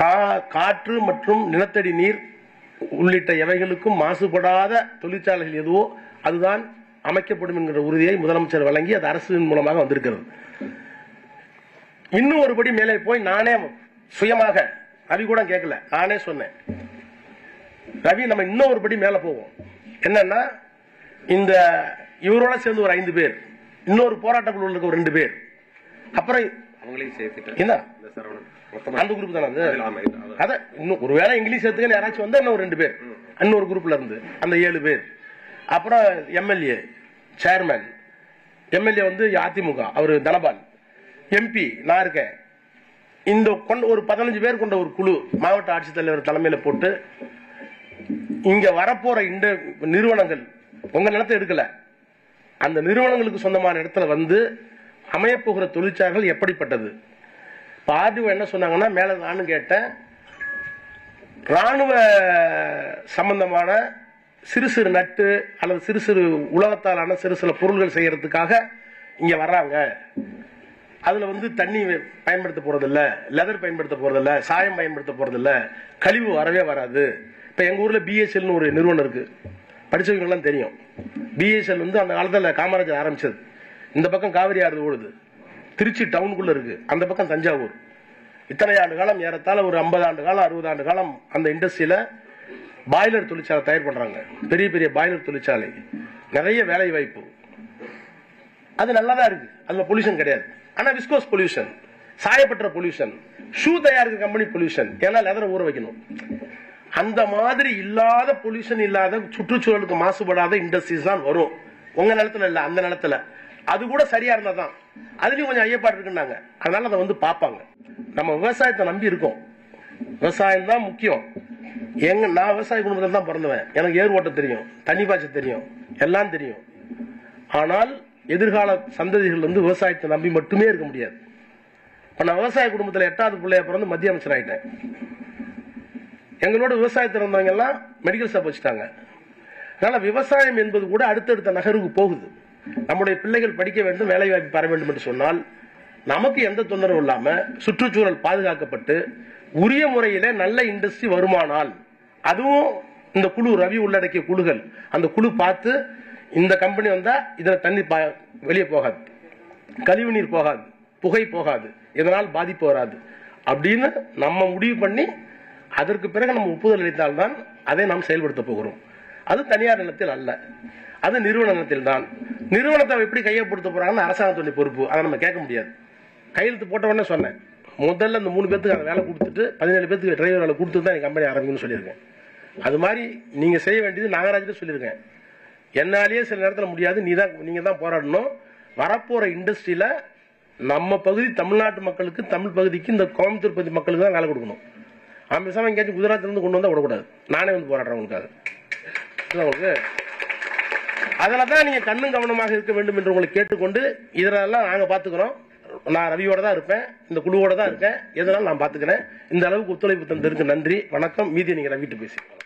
கா- காற்று மற்றும் நிலத்தடி நீர் உள்ளிட்ட எவைகளுக்கும் மாசுபடாத தொழிற்சாலைகள் எதுவோ அதுதான் அமைக்கப்படும் என்கிற உறுதியை முதலமைச்சர் வழங்கி அது அரசின் மூலமாக வந்திருக்கிறது இன்னும் ஒருபடி மேலே போய் நானே சுயமாக ரவி கூட கேட்கல நானே சொன்னேன் ரவி நம்ம இன்னும் ஒருபடி மேல போவோம் என்னன்னா இந்த இவரோட சேர்ந்து ஒரு ஐந்து பேர் இன்னொரு போராட்ட குழுவில் இருக்க ஒரு ரெண்டு பேர் அப்புறம் அவங்களையும் சேர்த்துட்டு என்ன இந்த சரவணன் மொத்தமா அந்த குரூப் தானே அது ஆமா, இது- அது- அத இன்னும் ஒருவேளை இங்கிலீஷ் எடுத்துக்க யாராச்சும் வந்தா இன்னும் ஒரு ரெண்டு பேர் இன்னொரு குரூப்ல இருந்து அந்த ஏழு பேர் அப்புறம் எம்எல்ஏ சேர்மன் எம்எல்ஏ வந்து அதிமுக அவரு தனபால் எம்பி நான் இருக்கேன் இந்த கொண்ட ஒரு பதினஞ்சு பேர் கொண்ட ஒரு குழு மாவட்ட ஆட்சித்தலைவர் தலைமையில போட்டு இங்க வரப்போற இந்த நிறுவனங்கள் உங்க நிலத்தை எடுக்கல அந்த நிறுவனங்களுக்கு சொந்தமான இடத்துல வந்து அமையப்போகிற தொழிற்சாலைகள் எப்படிப்பட்டது இப்ப ஆர்டிஓ என்ன சொன்னாங்கன்னா மேல நானும் கேட்டேன் ராணுவ சம்பந்தமான சிறு சிறு நட்டு அல்லது சிறு சிறு உலகத்தாலான சிறு சில பொருள்கள் செய்யறதுக்காக இங்க வர்றாங்க அதுல வந்து தண்ணி பயன்படுத்த போறதில்ல லெதர் பயன்படுத்த போறதில்ல சாயம் பயன்படுத்த போறதில்ல கழிவு வரவே வராது இப்ப எங்க ஊர்ல பிஎஸ்எல்னு ஒரு நிறுவனம் இருக்கு படிச்சவங்க எல்லாம் தெரியும் பிஎஸ்எல் வந்து அந்த காலத்துல காமராஜர் ஆரம்பிச்சது இந்த பக்கம் காவிரி ஆறு ஓடுது திருச்சி டவுனுக்குள்ள இருக்கு அந்த பக்கம் தஞ்சாவூர் இத்தனை ஆண்டு காலம் ஏறத்தாழ ஒரு ஐம்பது ஆண்டு காலம் அறுபது ஆண்டு காலம் அந்த இண்டஸ்ட்ரியில பாய்லர் தொழிற்சாலை தயார் பண்றாங்க பெரிய பெரிய பாய்லர் தொழிற்சாலை நிறைய வேலை வாய்ப்பு அது நல்லதா இருக்கு அதுல பொல்யூஷன் கிடையாது ஆனா விஸ்கோஸ் பொல்யூஷன் சாயப்பட்ட பொல்யூஷன் ஷூ தயாரிக்கிற கம்பெனி பொல்யூஷன் ஏன்னா லெதரை ஊற வைக்கணும் அந்த மாதிரி இல்லாத பொல்யூஷன் இல்லாத சுற்றுச்சூழலுக்கு மாசுபடாத இண்டஸ்ட்ரீஸ் தான் வரும் உங்க நிலத்துல இல்ல அந்த நிலத்துல அது கூட சரியா இருந்தா தான் அதுலயும் கொஞ்சம் ஐயப்பாடு இருக்குன்னாங்க அதனால அதை வந்து பார்ப்பாங்க நம்ம விவசாயத்தை நம்பி இருக்கோம் விவசாயம் தான் முக்கியம் எங்க நான் விவசாய குடும்பத்தில் தான் பிறந்தவன் எனக்கு ஏர் ஓட்ட தெரியும் தண்ணி பாய்ச்ச தெரியும் எல்லாம் தெரியும் ஆனால் எதிர்கால சந்ததிகள் வந்து விவசாயத்தை நம்பி மட்டுமே இருக்க முடியாது இப்ப நான் விவசாய குடும்பத்தில் எட்டாவது பிள்ளைய பிறந்து மத்திய அமைச்சர் ஆயிட்டேன் எங்களோட விவசாயத்தில் இருந்தவங்க எல்லாம் மெடிக்கல் ஷாப் வச்சுட்டாங்க அதனால விவசாயம் என்பது கூட அடுத்தடுத்த நகருக்கு போகுது நம்முடைய பிள்ளைகள் படிக்க வேண்டும் வேலை வாய்ப்பு பெற வேண்டும் என்று சொன்னால் நமக்கு எந்த தொந்தரவும் இல்லாம சுற்றுச்சூழல் பாதுகாக்கப்பட்டு உரிய முறையில நல்ல இண்டஸ்ட்ரி வருமானால் அதுவும் இந்த குழு ரவி உள்ளடக்கிய குழுகள் அந்த குழு பார்த்து இந்த கம்பெனி வந்தா இதுல தண்ணி பா- வெளியே போகாது கழிவு நீர் போகாது புகை போகாது இதனால் பாதிப்பு வராது அப்படின்னு நம்ம முடிவு பண்ணி அதற்கு பிறகு நம்ம ஒப்புதல் அளித்தால்தான் அதை நாம் செயல்படுத்த போகிறோம் அது தனியார் நிலத்தில் அல்ல அது நிறுவன நிலத்தில் தான் நிறுவனத்தை எப்படி கையப்படுத்த போறாங்கன்னு அரசாங்கத்துடைய பொறுப்பு அதை நம்ம கேட்க முடியாது கையெழுத்து போட்ட உடனே சொன்னேன் முதல்ல இந்த மூணு பேத்துக்கு அந்த வேலை கொடுத்துட்டு பதினேழு பேத்துக்கு டிரைவர் வேலை கொடுத்து தான் கம்பெனி ஆரம்பிக்கணும்னு சொல்லியிருக்கேன் அது மாதிரி நீங்க செய்ய வேண்டியது நாகராஜ்கிட்ட சொல்லியிருக்கேன் என்னாலேயே சில நேரத்தில் முடியாது நீ தான் நீங்க தான் போராடணும் வரப்போற இண்டஸ்ட்ரியில நம்ம பகுதி தமிழ்நாட்டு மக்களுக்கு தமிழ் பகுதிக்கு இந்த கோயம்புத்தூர் பகுதி மக்களுக்கு தான் வேலை கொடுக்கணும் அவன் பேசாம எங்கேயாச்சும் குஜராத்ல இருந்து கொண்டு வந்தா விடக்கூடாது நானே வந்து போராடுறேன் உங்களுக்காக புரியுதா உங்களுக்கு அதில் தான் நீங்க கண்ணும் கவனமாக இருக்க வேண்டும் என்று உங்களை கேட்டுக்கொண்டு இதெல்லாம் நாங்க பாத்துக்கிறோம் நான் ரவியோட தான் இருப்பேன் இந்த குழுவோட தான் இருக்கேன் எதனாலும் நான் பாத்துக்கிறேன் இந்த அளவுக்கு ஒத்துழைப்பு தந்ததற்கு நன்றி வணக்கம் மீதி நீங்க ரவிட்டு பேசி